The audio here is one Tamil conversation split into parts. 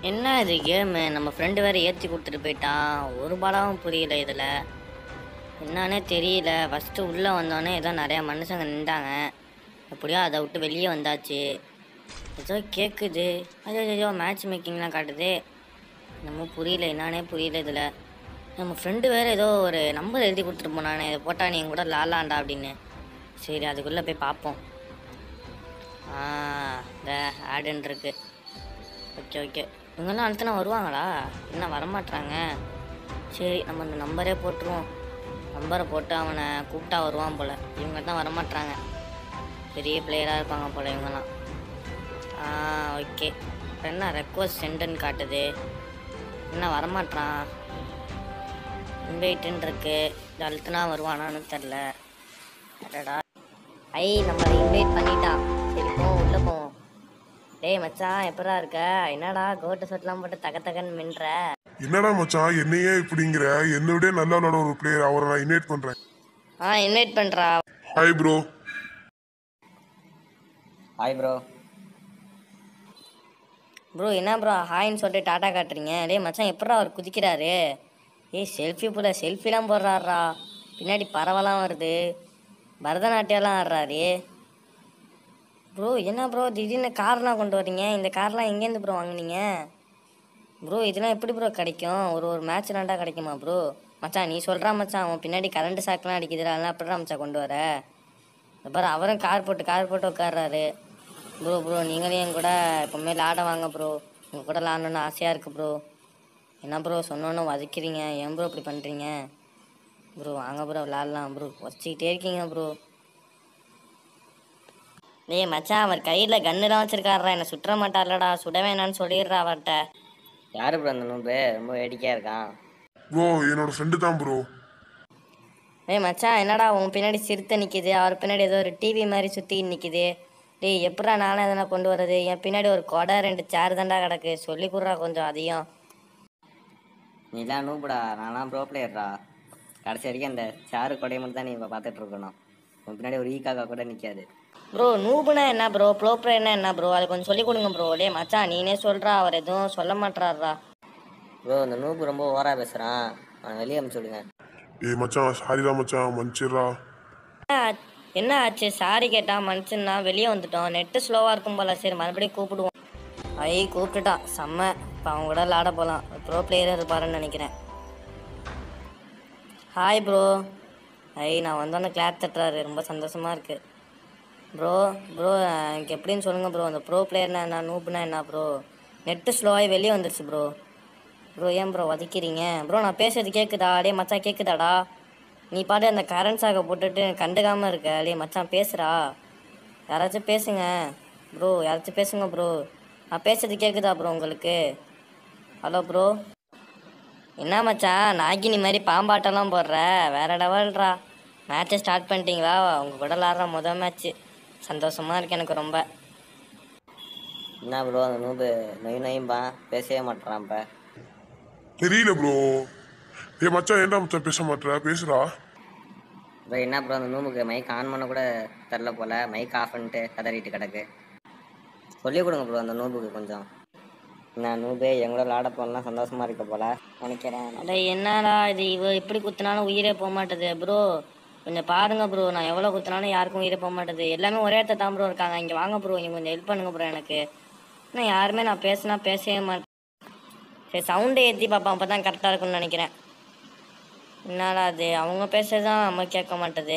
என்ன இது கேமு நம்ம ஃப்ரெண்டு வேற ஏற்றி கொடுத்துட்டு போயிட்டான் ஒரு பாலாவும் புரியல இதில் என்னன்னே தெரியல ஃபஸ்ட்டு உள்ளே வந்தோடனே ஏதோ நிறையா மனுஷங்க நின்றாங்க அப்படியோ அதை விட்டு வெளியே வந்தாச்சு ஏதோ கேட்குது ஐயோ ஐயோ மேட்ச் மேக்கிங்லாம் காட்டுது நம்ம புரியல என்னன்னே புரியல இதில் நம்ம ஃப்ரெண்டு வேறு ஏதோ ஒரு நம்பர் எழுதி கொடுத்துட்டு போனானே இதை போட்டா நீ என் கூட லாலாண்டா அப்படின்னு சரி அதுக்குள்ளே போய் பார்ப்போம் ஆ இந்த ஆடுன்னு இருக்கு ஓகே ஓகே இவங்கெல்லாம் அழுத்தினா வருவாங்களா என்ன வரமாட்றாங்க சரி நம்ம இந்த நம்பரே போட்டுருவோம் நம்பரை போட்டு அவனை கூப்பிட்டா வருவான் போல் இவங்க தான் வரமாட்றாங்க பெரிய பிளேயராக இருப்பாங்க போல் இவங்கெல்லாம் ஆ ஓகே என்ன ரெக்வஸ்ட் சென்டுன்னு காட்டுது என்ன வரமாட்றான் இன்வைட்டுன்னு இருக்கு இது அழுத்தினா வருவானான்னு தெரில அடடா ஐ நம்ம இன்வைட் பண்ணிட்டான் சரி போவோம் உள்ளே போவோம் டேய் மச்சான் எப்படா இருக்க என்னடா கோட்டை சொட்டெல்லாம் போட்டு தக தகன்னு மின்ற என்னடா மச்சான் என்னையே இப்படிங்கிற என்னை விட நல்ல விளையாட ஒரு பிளேயர் அவரை நான் இன்வைட் பண்றேன் ஆ இன்வைட் பண்ணுறா hi bro hi bro bro என்ன ப்ரோ ஹாய்ன்னு சொல்லிட்டு டாட்டா காட்டுறீங்க டேய் மச்சான் எப்படா அவர் குதிக்கிறாரு ஏய் செல்ஃபி போல செல்ஃபிலாம் போடுறாரா பின்னாடி பறவைலாம் வருது பரதநாட்டியம்லாம் ஆடுறாரு ப்ரோ என்ன ப்ரோ திடீர்னு கார்லாம் கொண்டு வர்றீங்க இந்த கார்லாம் எங்கேருந்து ப்ரோ வாங்குனீங்க ப்ரோ இதெல்லாம் எப்படி ப்ரோ கிடைக்கும் ஒரு ஒரு மேட்ச் ரெண்டா கிடைக்குமா ப்ரோ மச்சான் நீ சொல்கிறா மச்சான் அவன் பின்னாடி கரண்ட் சாக்கெலாம் அடிக்குதுடா அதெல்லாம் எப்படிடா மச்சான் கொண்டு வர இந்த பாரு அவரும் கார் போட்டு கார் போட்டு உட்கார்றாரு ப்ரோ ப்ரோ நீங்களும் என் கூட எப்பவுமே விளாட வாங்க ப்ரோ உங்கள் கூட விளாடணுன்னு ஆசையாக இருக்குது ப்ரோ என்ன ப்ரோ சொன்னோன்னு வதக்கிறீங்க ஏன் ப்ரோ இப்படி பண்ணுறீங்க ப்ரோ வாங்க ப்ரோ விளாட்லாம் ப்ரோ வச்சுக்கிட்டே இருக்கீங்க ப்ரோ டேய் மச்சான் அவர் கையில் கன்னுலாம் வச்சிருக்காருடா என்னை சுற்ற மாட்டார்லடா சுட வேணான்னு சொல்லிடுறா அவர்கிட்ட யார் ப்ரோ அந்த நூபு ரொம்ப வேடிக்கையாக இருக்கான் ப்ரோ என்னோட ஃப்ரெண்டு தான் ப்ரோ டேய் மச்சான் என்னடா உன் பின்னாடி சிறுத்தை நிற்கிது அவர் பின்னாடி ஏதோ ஒரு டிவி மாதிரி சுற்றி நிற்கிது டேய் எப்படா நானும் எதனா கொண்டு வர்றது என் பின்னாடி ஒரு கொடை ரெண்டு சேர் தாண்டா கிடக்கு சொல்லி கொடுறா கொஞ்சம் அதையும் நீலாம் நூபுடா நான்லாம் ப்ரோ பிளேயர்டா கடைசி வரைக்கும் அந்த சாரு கொடையை மட்டும் தான் நீ இப்போ பார்த்துட்டு இருக்கணும் உன் பின்னாடி ஒரு ஈக்காக்கா கூட நிற்காது ப்ரோ நூபுனா என்ன ப்ரோ ப்ளோப்ரேனா என்ன ப்ரோ அது கொஞ்சம் சொல்லி கொடுங்க ப்ரோ டேய் மச்சான் நீனே சொல்கிறா அவர் எதுவும் சொல்ல மாட்றாருடா ப்ரோ இந்த நூபு ரொம்ப ஓவராக பேசுகிறான் அவனை வெளியே அனுப்பிச்சு விடுங்க ஏய் மச்சான் சாரிடா மச்சான் மன்னிச்சிடுறா என்ன ஆ- என்ன ஆச்சு சாரி கேட்டா மனுஷன்னா வெளியே வந்துட்டோம் நெட்டு ஸ்லோவாக இருக்கும் போல சரி மறுபடியும் கூப்பிடுவோம் ஐ கூப்பிட்டுட்டான் செம்ம இப்போ அவங்க கூட விளாட போகலாம் ப்ரோ பிளேயராக இருப்பாருன்னு நினைக்கிறேன் ஹாய் ப்ரோ ஐ நான் வந்தோன்னே கிளாப் தட்டுறாரு ரொம்ப சந்தோஷமாக இருக்குது ப்ரோ ப்ரோ எனக்கு எப்படின்னு சொல்லுங்கள் ப்ரோ அந்த ப்ரோ பிளேயர்னா என்ன நூப்னா என்ன ப்ரோ நெட்டு ஸ்லோவாகி வெளியே வந்துருச்சு ப்ரோ ப்ரோ ஏன் ப்ரோ வதிக்கிறீங்க ப்ரோ நான் பேசுறது கேட்குதா டே மச்சான் கேட்குதாடா நீ பாட்டு அந்த கரண்ட் சாக்கை போட்டுட்டு கண்டுக்காமல் இருக்க டே மச்சான் பேசுகிறா யாராச்சும் பேசுங்க ப்ரோ யாராச்சும் பேசுங்க ப்ரோ நான் பேசுறது கேட்குதா ப்ரோ உங்களுக்கு ஹலோ ப்ரோ என்ன மச்சான் நாகினி மாதிரி பாம்பாட்டெல்லாம் போடுற வேற லெவல்ரா மேட்ச்சை ஸ்டார்ட் பண்ணிட்டீங்களா உங்கள் கூட விளாட்ற மொதல் மேட்ச்சு சந்தோஷமாக இருக்கு எனக்கு ரொம்ப என்ன ப்ரோ அந்த நூபு நொய் நொயும்பான் பேசவே மாட்டேறான் இப்போ தெரியல ப்ரோ ஏய் மச்சான் ஏன்டா மச்சான் பேச மாட்டேற பேசுடா ப்ரோ என்ன ப்ரோ அந்த நூபுக்கு மைக் ஆன் பண்ண கூட தெரில போல் மைக் ஆஃப் பண்ணிட்டு கதறிட்டு கிடக்கு சொல்லிக் கொடுங்க ப்ரோ அந்த நூபுக்கு கொஞ்சம் என்ன நூபு எங்களோட விளாட போகலாம் சந்தோஷமாக இருக்க போல நினைக்கிறேன் அட என்னடா இது இவ இப்படி குத்துனாலும் உயிரே போக மாட்டேது ப்ரோ கொஞ்சம் பாருங்க ப்ரோ நான் எவ்வளோ குத்துனாலும் யாருக்கும் உயிரே போக மாட்டேது எல்லாமே ஒரே இடத்துல தான் ப்ரோ இருக்காங்க இங்கே வாங்க ப்ரோ இங்கே கொஞ்சம் ஹெல்ப் பண்ணுங்க ப்ரோ எனக்கு இன்னும் யாருமே நான் பேசினா பேசவே மாட்டேன் சரி சவுண்டை ஏற்றி பார்ப்பேன் அப்போ தான் கரெக்டாக இருக்கும்னு நினைக்கிறேன் என்னடா அது அவங்க பேசுறது தான் நம்ம கேட்க மாட்டேது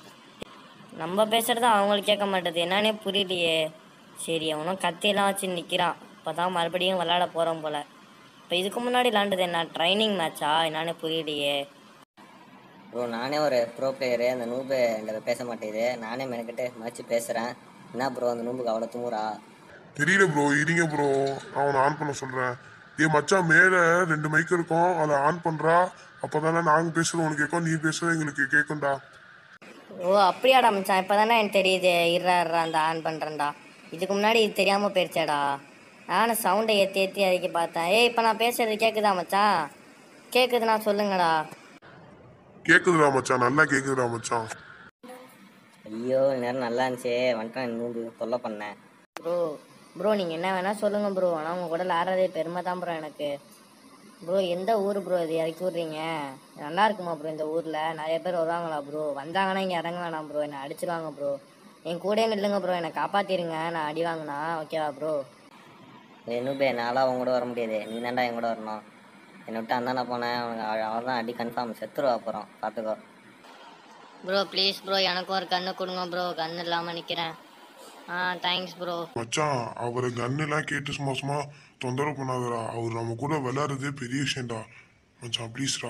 நம்ம பேசுறது தான் அவங்களுக்கு கேட்க மாட்டேது என்னன்னே புரியலையே சரி அவனும் கத்தியெல்லாம் வச்சு நிற்கிறான் இப்போ தான் மறுபடியும் விளாட போகிறோம் போல இப்போ இதுக்கு முன்னாடி விளாண்டது என்ன ட்ரைனிங் மேட்சா என்னன்னு புரியலையே ப்ரோ நானே ஒரு ப்ரோ பிளேயரு அந்த நூபு என்கிட்ட பேச மாட்டேங்குது நானே மெனக்கிட்டு மதிச்சு பேசுகிறேன் என்ன ப்ரோ அந்த நூபுக்கு அவ்வளோ துமுறா தெரியல ப்ரோ இருங்க ப்ரோ அவனை ஆன் பண்ண சொல்றேன் ஏய் மச்சான் மேலே ரெண்டு மைக் இருக்கும் அதை ஆன் பண்றா அப்போதானே நாங்கள் பேசுறது உனக்கு கேட்கும் நீ பேசுறது எங்களுக்கு கேட்கும்டா ஓ அப்படியாடா மச்சான் இப்போ தானே எனக்கு தெரியுது இர்றா இர்றா அந்த ஆன் பண்ணுறேன்டா இதுக்கு முன்னாடி இது தெரியாமல் போயிடுச்சேடா நானும் சவுண்டை ஏற்றி ஏற்றி அதுக்கு பார்த்தேன் ஏய் இப்போ நான் பேசுறது கேட்குதா மச்சான் கேட்குதுண்ணா சொல்லுங்கடா கேக்குதுடா மச்சான் நல்லா கேக்குதுடா மச்சான் ஐயோ நேரம் நல்லா இருந்துச்சே வந்துட்டேன் நூபு தொல்லை பண்ணேன் ப்ரோ ப்ரோ நீங்கள் என்ன வேணால் சொல்லுங்கள் ப்ரோ ஆனால் உங்கள் கூட விளாட்றதே பெருமை தான் ப்ரோ எனக்கு ப்ரோ எந்த ஊர் ப்ரோ இது இறக்கி விட்றீங்க நல்லா இருக்குமா ப்ரோ இந்த ஊரில் நிறைய பேர் வருவாங்களா ப்ரோ வந்தாங்கன்னா இங்கே இறங்க வேணாம் ப்ரோ என்னை அடிச்சிருவாங்க ப்ரோ என் கூடயே நில்லுங்க ப்ரோ என்னை காப்பாற்றிடுங்க நான் அடி வாங்கினா ஓகேவா ப்ரோ ஏ நூபே நான்லாம் உன் கூட வர முடியாது நீ தான்டா என் கூட வரணும் என்னை விட்டு அந்தாண்ட போனேன் அவனுக்கு அவள் தான் அடி கன்ஃபார்ம் செத்துருவா அப்புறம் பார்த்துக்கோ ப்ரோ ப்ளீஸ் ப்ரோ எனக்கும் ஒரு கண்ணு கொடுங்க ப்ரோ கண்ணு இல்லாமல் நிற்கிறேன் ஆ தேங்க்ஸ் ப்ரோ மச்சான் அவரை கன்னெல்லாம் கேட்டு சும்மா சும்மா தொந்தரவு பண்ணாதடா அவர் நம்ம கூட விளையாடுறதே பெரிய விஷயம்டா மச்சான் ப்ளீஸ்டா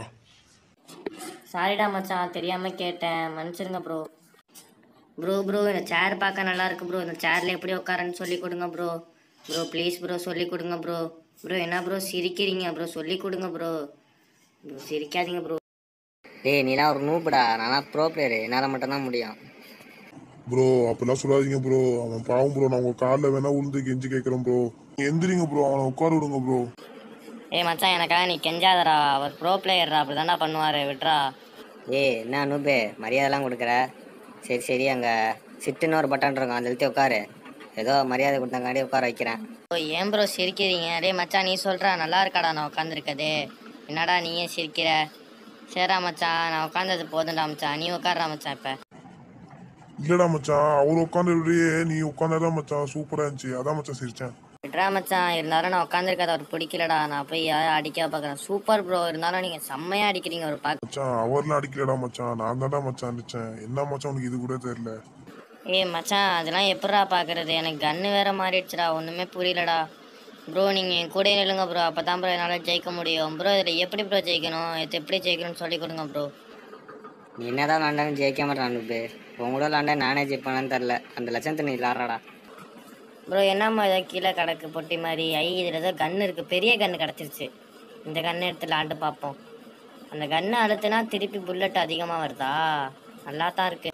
சாரிடா மச்சான் தெரியாமல் கேட்டேன் மன்னிச்சிருங்க ப்ரோ ப்ரோ ப்ரோ இந்த சேர் பார்க்க நல்லா இருக்கு ப்ரோ இந்த சேர்ல எப்படி உட்காரன்னு சொல்லி கொடுங்க ப்ரோ ப்ரோ ப்ளீஸ் ப்ரோ சொல்லி கொடுங்க ப்ரோ ப்ரோ என்ன ப்ரோ சிரிக்கிறீங்க ப்ரோ சொல்லி கொடுங்க ப்ரோ ப்ரோ சிரிக்காதீங்க ப்ரோ டேய் நீலாம் ஒரு நூப்புடா நான்லாம் ப்ரோ பிளேயரு என்னால் மட்டும்தான் முடியும் ப்ரோ அப்பெல்லாம் சொல்லாதீங்க ப்ரோ அவன் பாவம் ப்ரோ நான் உங்க காலில் வேணா உளுந்து கெஞ்சி கேட்குறேன் ப்ரோ எந்திரிங்க ப்ரோ அவனை உட்கார விடுங்க ப்ரோ ஏய் மச்சான் எனக்காக நீ கெஞ்சாதடா அவர் ப்ரோ பிளேயர்டா அப்படி தான்டா பண்ணுவார் விட்றா ஏய் என்ன நூபே மரியாதைலாம் கொடுக்குற சரி சரி அங்கே சிட்டுன்னு ஒரு பட்டன் இருக்கும் அந்த எழுத்தி உட்காரு ஏதோ மரியாதை கொடுத்தங்காடி உட்கார வைக்கிறேன் ஓ ஏன் ப்ரோ சிரிக்கிறீங்க டேய் மச்சான் நீ சொல்கிறா நல்லா இருக்காடா நான் உட்காந்துருக்கது என்னடா நீயே சிரிக்கிற சரிடா மச்சான் நான் உட்காந்தது போதும்டா மச்சான் நீ உட்கார்றா மச்சான் இப்போ இல்லடா மச்சான் அவர் உட்காந்துருக்கையே நீ உட்காந்தாதான் மச்சான் சூப்பரா இருந்துச்சு அதான் மச்சான் சிரிச்சேன் விட்றா மச்சான் இருந்தாலும் நான் உட்காந்துருக்கது அவர் பிடிக்கலடா நான் போய் யாரும் அடிக்க பார்க்குறேன் சூப்பர் ப்ரோ இருந்தாலும் நீங்கள் செம்மையாக அடிக்கிறீங்க ஒரு பார்க்க மச்சான் அவர்லாம் அடிக்கலடா மச்சான் நான் தான்டா மச்சான் அடிச்சேன் என்ன மச்சான் உனக்கு இது கூட தெரியல ஏய் மச்சான் அதெல்லாம் எப்படிடா பார்க்கறது எனக்கு கன்று வேற மாறிடுச்சுடா ஒன்றுமே புரியலடா ப்ரோ நீங்கள் என் கூட நில்லுங்க ப்ரோ அப்போ தான் ப்ரோ என்னால் ஜெயிக்க முடியும் ப்ரோ இதில் எப்படி ப்ரோ ஜெயிக்கணும் இது எப்படி ஜெயிக்கணும்னு சொல்லி கொடுங்க ப்ரோ நீ என்னதான் விளாண்டாலும் ஜெயிக்க மாட்டான் நூபே உன் கூட விளாண்டா நானே ஜெயிப்பானு தெரில அந்த லட்சத்தை நீ விளாட்றடா ப்ரோ என்னம்மா ஏதோ கீழே கிடக்கு பொட்டி மாதிரி ஐ இதில் ஏதோ கன்று இருக்குது பெரிய கன்று கிடச்சிருச்சு இந்த கன்று எடுத்து விளாண்டு பார்ப்போம் அந்த கன்று அழுத்துனா திருப்பி புல்லட் அதிகமாக வருதா நல்லா தான் இருக்கு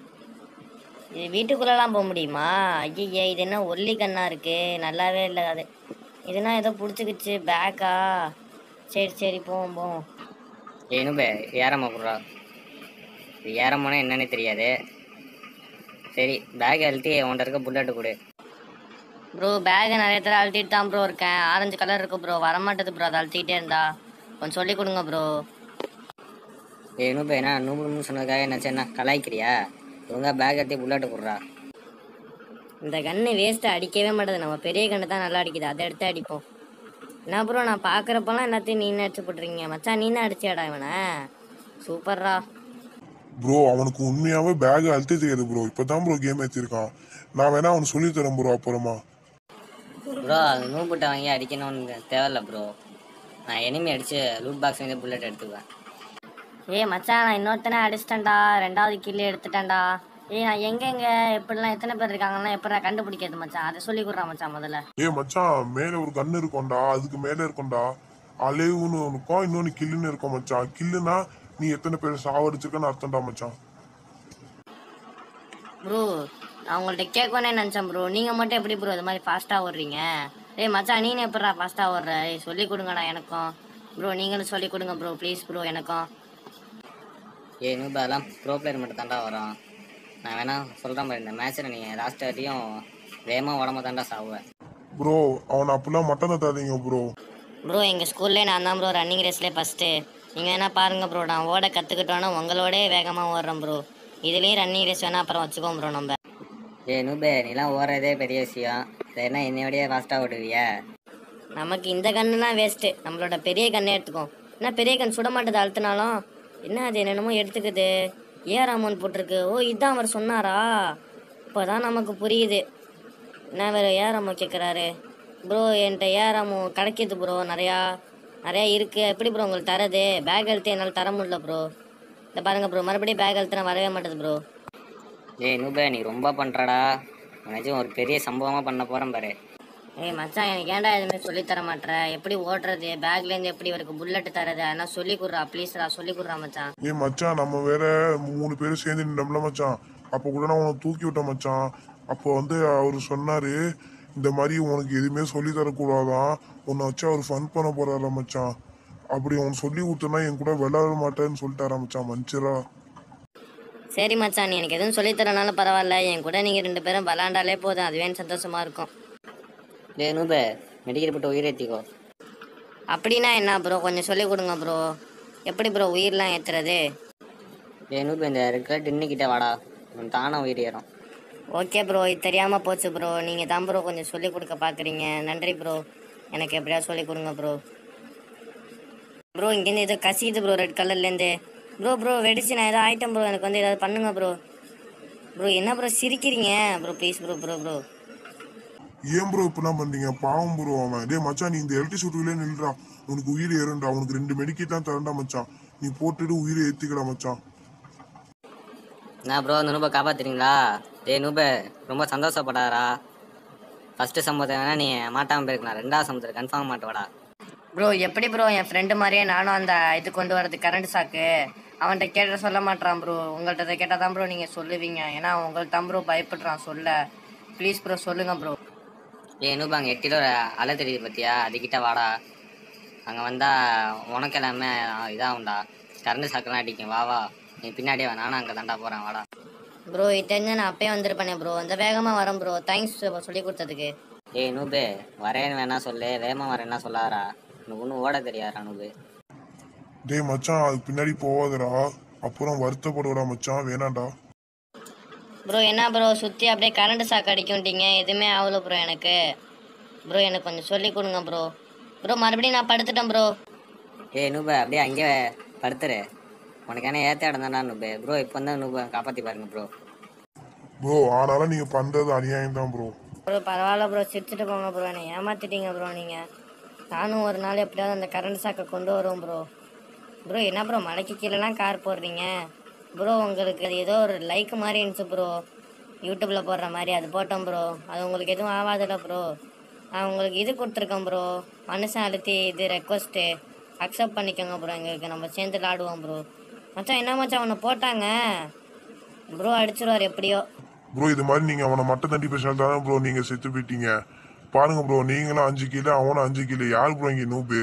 இது வீட்டுக்குள்ளெல்லாம் போக முடியுமா ஐயே இது என்ன ஒல்லி கண்ணாக இருக்கு நல்லாவே இல்லை அது இதுனா ஏதோ பிடிச்சிக்கிச்சு பேக்கா சரி சரி போவோம் போவோம் ஏய் நூபே ஏறமா போடுறா இது ஏறமானா என்னன்னே தெரியாது சரி பேக் அழுத்தி உன்கிட்ட இருக்க புல்லட்டு கொடு ப்ரோ பேக்கை நிறைய தடவை அழுத்திட்டு தான் ப்ரோ இருக்கேன் ஆரஞ்சு கலர் இருக்கு ப்ரோ வரமாட்டேது ப்ரோ அதை அழுத்திட்டே இருந்தா கொஞ்சம் சொல்லி கொடுங்க ப்ரோ ஏய் நூபே என்ன நூபுன்னு சொன்னதுக்காக என்ன என்ன கலாய்க்கிறியா ஒழுங்கா பேக் எடுத்து புல்லட்டு கொடுறா இந்த கன்று வேஸ்ட்டு அடிக்கவே மாட்டேது நம்ம பெரிய கன்று தான் நல்லா அடிக்குது அதை எடுத்து அடிப்போம் என்ன ப்ரோ நான் பார்க்குறப்பெல்லாம் எல்லாத்தையும் நீ அடிச்சு போட்டுறீங்க மச்சான் நீ அடிச்சியாடா இவனை சூப்பர்ரா ப்ரோ அவனுக்கு உண்மையாவே பேக் அழுத்தே தெரியாது ப்ரோ இப்பதான் ப்ரோ கேம் ஏற்றிருக்கான் நான் வேணா அவனுக்கு சொல்லி தரேன் ப்ரோ அப்புறமா ப்ரோ அது நூபுட்டை வாங்கி அடிக்கணும்னு தேவையில்ல ப்ரோ நான் எனிமி அடித்து லூட் பாக்ஸ் வந்து புல்லட் எடுத்துக்குவேன் ஏய் மச்சான் நான் இன்னொருத்தனே அடிச்சிட்டேன்டா ரெண்டாவது கில்லி எடுத்துட்டேன்டா ஏய் நான் எங்கெங்க எப்படிலாம் எத்தனை பேர் இருக்காங்கன்னா எப்படி கண்டுபிடிக்கிறது மச்சான் அதை சொல்லி கொடுறான் மச்சான் முதல்ல ஏய் மச்சான் மேல ஒரு கண்ணு இருக்கும்டா அதுக்கு மேல இருக்கும்டா அலைவுன்னு இருக்கும் இன்னொன்னு கில்லுன்னு இருக்கும் மச்சான் கில்லுனா நீ எத்தனை பேர் சாவடிச்சிருக்கன்னு அர்த்தம்டா மச்சான் ப்ரோ நான் உங்கள்கிட்ட கேட்கணும்னே நினச்சேன் ப்ரோ நீங்கள் மட்டும் எப்படி ப்ரோ இது மாதிரி ஃபாஸ்ட்டாக ஓடுறீங்க ஏய் மச்சான் நீ எப்படிடா ஃபாஸ்ட்டாக ஓடுற ஏய் சொல்லி கொடுங்கடா எனக்கும் ப்ரோ நீங்களும் சொல்லி கொடுங்க ப்ரோ ப்ளீஸ் ப்ரோ எனக்கும் ஏய் நூபா அதெல்லாம் ப்ரோ பிளேயர் மட்டும் தாண்டா வரும் நான் வேணா சொல்கிற மாதிரி இந்த மேட்ச்சில் நீங்கள் லாஸ்ட் வரையும் வேகமாக உடம்ப தாண்டா சாவுவேன் ப்ரோ அவனை அப்படிலாம் மட்டன் தராதீங்க ப்ரோ ப்ரோ எங்கள் ஸ்கூல்லே நான் தான் ப்ரோ ரன்னிங் ரேஸ்லேயே ஃபஸ்ட்டு நீங்கள் வேணா பாருங்கள் ப்ரோ நான் ஓட கற்றுக்கிட்டோன்னா உங்களோடே வேகமாக ஓடுறேன் ப்ரோ இதுலேயும் ரன்னிங் ரேஸ் வேணால் அப்புறம் வச்சுக்கோம் ப்ரோ நம்ம ஏய் நூபே நீலாம் ஓடுறதே பெரிய விஷயம் இதை என்ன என்னையோடய ஃபாஸ்ட்டாக ஓடுவியா நமக்கு இந்த கன்னுலாம் வேஸ்ட்டு நம்மளோட பெரிய கண்ணே எடுத்துக்கோ என்ன பெரிய கண் சுட மாட்டேது அழுத்தினாலும் என்ன அது என்னென்னமோ எடுத்துக்குது ஏ ராமன் போட்டிருக்கு ஓ இதான் அவர் சொன்னாரா இப்போ தான் நமக்கு புரியுது என்ன வேறு ஏ ராமு கேட்குறாரு ப்ரோ என்கிட்ட ஏ ராமு கிடைக்கிது ப்ரோ நிறையா நிறையா இருக்குது எப்படி ப்ரோ உங்களுக்கு தரது பேக் அழுத்தி என்னால் தர முடியல ப்ரோ இந்த பாருங்கள் ப்ரோ மறுபடியும் பேக் அழுத்தினா வரவே மாட்டேது ப்ரோ ஏய் நூபே நீ ரொம்ப பண்ணுறடா உனச்சும் ஒரு பெரிய சம்பவமாக பண்ண போகிறேன் பாரு ஏய் மச்சான் எனக்கு ஏன்டா எதுவுமே சொல்லி தர மாட்ற எப்படி ஓட்டுறது பேக்லேருந்து எப்படி இவருக்கு புல்லட் தரது அதெல்லாம் சொல்லி கொடுறா ப்ளீஸ்ரா சொல்லி கொடுறா மச்சான் ஏய் மச்சான் நம்ம வேற மூணு பேரும் சேர்ந்து நின்றோம்ல மச்சான் அப்போ கூட நான் உனக்கு தூக்கி விட்டேன் மச்சான் அப்போ வந்து அவர் சொன்னாரு இந்த மாதிரி உனக்கு எதுவுமே சொல்லி தரக்கூடாதான் உன்னை வச்சு அவர் ஃபன் பண்ண போறாரா மச்சான் அப்படி அவன் சொல்லி கொடுத்தனா என் கூட விளையாட மாட்டேன்னு சொல்லிட்டாரா மச்சான் மன்னிச்சிரா சரி மச்சான் நீ எனக்கு எதுவும் சொல்லி தரனாலும் பரவாயில்ல என் கூட நீங்கள் ரெண்டு பேரும் விளாண்டாலே போதும் அதுவே எனக்கு சந்தோஷமா இருக்கும் லே நூபே மெடிக்கல் போட்டு உயிரேற்றிக்கோ அப்படின்னா என்ன ப்ரோ கொஞ்சம் சொல்லிக் கொடுங்க ப்ரோ எப்படி ப்ரோ உயிர்லாம் ஏற்றுறது லே நூபே இந்த ரெட் இன்னிக்கிட்ட வாடா உன் தானே உயிர் ஏறும் ஓகே ப்ரோ இது தெரியாமல் போச்சு ப்ரோ நீங்கள் தான் ப்ரோ கொஞ்சம் சொல்லிக் கொடுக்க பார்க்குறீங்க நன்றி ப்ரோ எனக்கு எப்படியா சொல்லிக் கொடுங்க ப்ரோ ப்ரோ இங்கேருந்து ஏதோ கசிக்குது ப்ரோ ரெட் கலர்லேருந்து ப்ரோ ப்ரோ வெடிச்சு நான் ஏதோ ஆயிட்டேன் ப்ரோ எனக்கு வந்து ஏதாவது பண்ணுங்க ப்ரோ ப்ரோ என்ன ப்ரோ சிரிக்கிறீங்க bro please bro bro bro ஏன் ப்ரோ இப்படிலாம் பண்றீங்க பாவம் ப்ரோ அவன் டேய் மச்சான் நீ இந்த எலக்ட்ரிக் சூட்டுக்குள்ளே நில்றா உனக்கு உயிர் ஏறும்டா உனக்கு ரெண்டு மெடிக்கேட் தான் தரண்டா மச்சான் நீ போட்டுட்டு உயிரை ஏத்திக்கடா மச்சான் நான் ப்ரோ அந்த நூபை காப்பாத்துறீங்களா டேய் நூபே ரொம்ப சந்தோஷப்படாதடா ஃபஸ்ட்டு சம்பவத்தை வேணா நீ மாட்டாமல் போயிருக்கலாம் ரெண்டாவது சம்பவத்தில் கன்ஃபார்ம் மாட்டுவாடா ப்ரோ எப்படி ப்ரோ என் ஃப்ரெண்டு மாதிரியே நானும் அந்த இது கொண்டு வரது கரண்ட் சாக்கு அவன்கிட்ட கேட்ட சொல்ல மாட்டான் ப்ரோ உங்கள்கிட்ட கேட்டால் தான் ப்ரோ நீங்கள் சொல்லுவீங்க ஏன்னா உங்கள்கிட்ட தான் ப்ரோ பயப்படுறான் சொல்ல ப்ளீஸ் ப்ரோ சொல்லுங்க ப்ரோ ஏ நூபா அங்கே எட்டில ஒரு அலை தெரியுது பார்த்தியா அதுக்கிட்ட வாடா அங்கே வந்தால் உனக்கு எல்லாமே இதாகும்டா கரண்ட் சாக்கெல்லாம் அடிக்கும் வா வா நீ பின்னாடியே வா நானும் அங்கே தாண்டா போகிறேன் வாடா ப்ரோ இது தெரிஞ்சா நான் அப்பயே வந்திருப்பேனே ப்ரோ அந்த வேகமாக வரேன் ப்ரோ தேங்க்ஸ் சொல்லி கொடுத்ததுக்கு ஏய் நூபே வரேன்னு வேணா சொல்லு வேகமாக வரேன்னா சொல்லாதடா உனக்கு ஒன்றும் ஓட தெரியாதா நூபு டேய் மச்சான் அதுக்கு பின்னாடி போவாதடா அப்புறம் வருத்தப்படுவடா மச்சான் வேணாம்டா ப்ரோ என்ன ப்ரோ சுற்றி அப்படியே கரண்ட் சாக்கு அடிக்கும்ட்டீங்க எதுவுமே ஆகல ப்ரோ எனக்கு ப்ரோ எனக்கு கொஞ்சம் சொல்லி கொடுங்க ப்ரோ ப்ரோ மறுபடியும் நான் படுத்துட்டேன் ப்ரோ ஏய் நூபே அப்படியே அங்கேயே படுத்துரு உனக்கு என்ன ஏற்ற இடம் தான்டா நூபே ப்ரோ இப்போ வந்து நூபை காப்பாற்றி பாருங்க ப்ரோ ப்ரோ ஆனாலும் நீங்க பண்றது அநியாயம் தான் ப்ரோ ப்ரோ பரவாயில்ல ப்ரோ சிரிச்சுட்டு போங்க ப்ரோ என்னை ஏமாத்திட்டீங்க ப்ரோ நீங்கள் நானும் ஒரு நாள் எப்படியாவது அந்த கரண்ட் சாக்கை கொண்டு வருவேன் ப்ரோ ப்ரோ என்ன ப்ரோ மலைக்கு கீழேலாம் கார் போடுறீங்க ப்ரோ உங்களுக்கு அது ஏதோ ஒரு லைக் மாதிரி இருந்துச்சு ப்ரோ யூடியூப்பில் போடுற மாதிரி அது போட்டோம் ப்ரோ அது உங்களுக்கு எதுவும் ஆகாதுல்ல ப்ரோ நான் உங்களுக்கு இது கொடுத்துருக்கேன் ப்ரோ மனுஷன் அழுத்தி இது ரெக்வஸ்ட்டு அக்செப்ட் பண்ணிக்கோங்க ப்ரோ எங்களுக்கு நம்ம சேர்ந்து விளாடுவோம் ப்ரோ மச்சான் என்ன மச்சான் அவனை போட்டாங்க ப்ரோ அடிச்சிருவார் எப்படியோ ப்ரோ இது மாதிரி நீங்க அவனை மட்டும் தண்டி பேசினால தானே ப்ரோ நீங்க செத்து போயிட்டீங்க பாருங்க ப்ரோ நீங்களும் அஞ்சு கிலோ அவனும் அஞ்சு கிலோ யார் ப்ரோ இங்க நூபு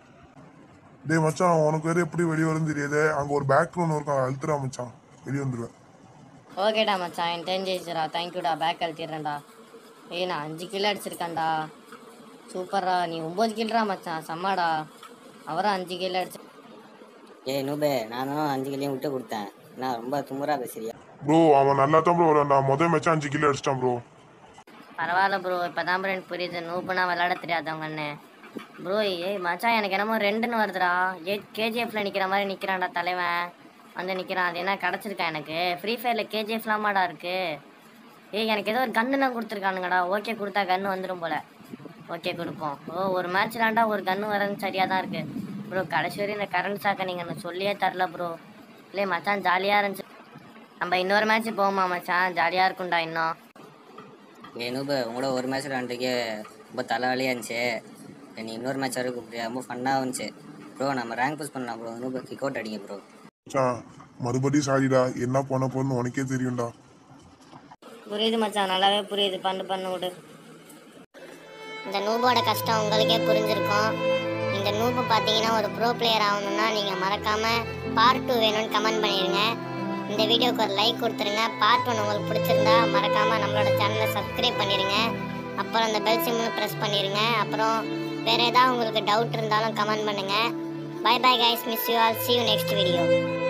டேய் மச்சான் உனக்கு வேற எப்படி வெளியே வரும் தெரியாது அங்க ஒரு பேக் ஒன்று இருக்கும் அதை அழுத்துறா மச்சான் வெளியே வந்துடுவேன் ஓகேடா மச்சான் எனக்கு தெரிஞ்சிச்சுடா தேங்க்யூடா பேக் அழுத்திடுறேன்டா ஏய் நான் அஞ்சு கிலோ அடிச்சிருக்கேன்டா சூப்பர்ரா நீ ஒம்பது கிலோடா மச்சான் செம்மாடா அவரும் அஞ்சு கிலோ அடிச்சு ஏய் நூபே நான் தான் அஞ்சு கிளியும் விட்டு கொடுத்தேன் நான் ரொம்ப துமுறா பேசுறியா ப்ரோ அவன் நல்லா தான் ப்ரோ நான் முதல் மேட்ச் அஞ்சு கிலோ அடிச்சிட்டான் ப்ரோ பரவாயில்ல ப்ரோ இப்போ தான் ப்ரோ எனக்கு புரியுது நூப்புனா விளாட தெரியாதவங்கன்னு ப்ரோ ஏய் மச்சான் எனக்கு என்னமோ ரெண்டுன்னு வருதுடா ஏ கேஜிஎஃப்ல நிற்கிற மாதிரி நிற்கிறான்டா தலைவன் வந்து நிற்கிறான் அது என்ன கிடச்சிருக்கா எனக்கு ஃப்ரீ ஃபயரில் கேஜிஎஃப்லாமாடா இருக்கு ஏய் எனக்கு ஏதோ ஒரு கன்னுலாம் கொடுத்துருக்கானுங்கடா ஓகே கொடுத்தா கன்று வந்துடும் போல ஓகே கொடுப்போம் ஓ ஒரு மேட்ச் தாண்டா ஒரு கன்று வரது சரியாக தான் இருக்கு ப்ரோ கடைசி வரையும் இந்த கரண்ட் சாக்கை நீங்கள் எனக்கு சொல்லியே தரல ப்ரோ இல்லை மச்சான் ஜாலியாக இருந்துச்சு நம்ம இன்னொரு மேட்ச் போவோமா மச்சான் ஜாலியாக இருக்கும்டா இன்னும் ஏய் நூபு உங்களோட ஒரு மேட்ச் விளாண்டுக்கே ரொம்ப தலைவலியாக இருந்துச்சு நீ இன்னொரு மேட்ச் வரைக்கும் கூப்பிட்டு ரொம்ப ஃபன்னாக இருந்துச்சு ப்ரோ நம்ம ரேங்க் புஷ் பண்ணலாம் ப்ரோ நூபு கிக் அவுட் அடிங்க ப்ரோ மச்சான் மறுபடியும் சாரிடா என்ன பண்ண போறேன்னு உனக்கே தெரியும்டா புரியுது மச்சான் நல்லாவே புரியுது பண்ணு பண்ணு விடு இந்த நூபோட கஷ்டம் உங்களுக்கே புரிஞ்சிருக்கும் இந்த நூபு பார்த்தீங்கன்னா ஒரு ப்ரோ பிளேயர் ஆகணும்னா நீங்கள் மறக்காமல் பார்ட் டூ வேணும்னு கமெண்ட் பண்ணிடுங்க இந்த வீடியோக்கு ஒரு லைக் கொடுத்துருங்க பார்ட் ஒன் உங்களுக்கு பிடிச்சிருந்தா மறக்காமல் நம்மளோட சேனலை சப்ஸ்கிரைப் பண்ணிடுங்க அப்புறம் அந்த பெல் சிம்மில் ப்ரெஸ் பண்ணிடுங்க அப்புறம் வேறு ஏதாவது உங்களுக்கு டவுட் இருந்தாலும் கமெண்ட் பண்ணுங்கள் bye bye guys miss you all see you next video